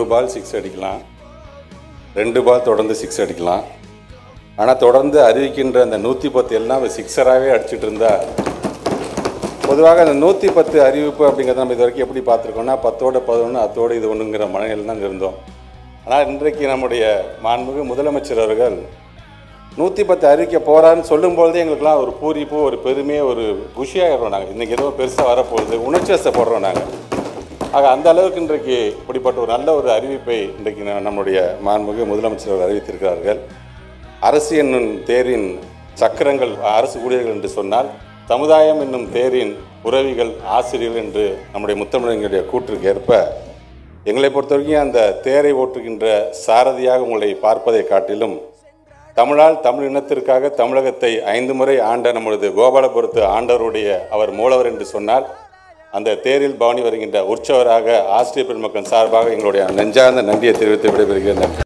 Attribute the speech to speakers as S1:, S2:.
S1: ஒரு பால் சிக்ஸ் அடிக்கலாம் ரெண்டு பால் தொடர்ந்து சிக்ஸ் அடிக்கலாம் ஆனால் தொடர்ந்து அறிவிக்கின்ற அந்த நூற்றி பத்து எல்லாம் சிக்ஸராகவே அடிச்சிட்டு இருந்தா பொதுவாக அந்த நூற்றி பத்து அறிவிப்பு அப்படிங்கிறத நம்ம இது வரைக்கும் எப்படி பார்த்துருக்கோம்னா பத்தோட பதினொன்று அத்தோடு இது ஒன்றுங்கிற மனநிலையில் தான் இருந்தோம் ஆனால் இன்றைக்கு நம்முடைய மாண்புமிகு முதலமைச்சர் அவர்கள் நூற்றி பத்து அறிவிக்க போகிறான்னு சொல்லும்பொழுதே எங்களுக்குலாம் ஒரு பூரிப்பு ஒரு பெருமை ஒரு குஷியாகிடுறோம் நாங்கள் இன்றைக்கி ஏதோ பெருசாக வரப்போகுது உணர்ச்சி வசப்படுறோம் நாங்கள் ஆக அந்த அளவுக்கு இன்றைக்கு இப்படிப்பட்ட ஒரு நல்ல ஒரு அறிவிப்பை இன்றைக்கு ந- நம்முடைய மாண்புமிகு முதலமைச்சர் அவர்கள் அறிவித்திருக்கிறார்கள் அரசு என்னும் தேரின் சக்கரங்கள் அரசு ஊழியர்கள் என்று சொன்னால் சமுதாயம் என்னும் தேரின் உறவிகள் ஆசிரியர்கள் என்று நம்முடைய முத்தமிழர்களுடைய கூற்றுக்கு ஏற்ப எங்களை பொறுத்த வரைக்கும் அந்த தேரை ஓட்டுகின்ற சாரதியாக உங்களை பார்ப்பதை காட்டிலும் தமிழால் தமிழ் இனத்திற்காக தமிழகத்தை ஐந்து முறை ஆண்ட நம்மளது கோபாலபுரத்து ஆண்டவருடைய அவர் மூலவர் என்று சொன்னால் அந்த தேரில் பவனி வருகின்ற உற்சவராக ஆசிரியர் பெருமக்கள் சார்பாக எங்களுடைய நெஞ்சார்ந்த நன்றியை தெரிவித்து விடைபெறுகிறேன் நன்றி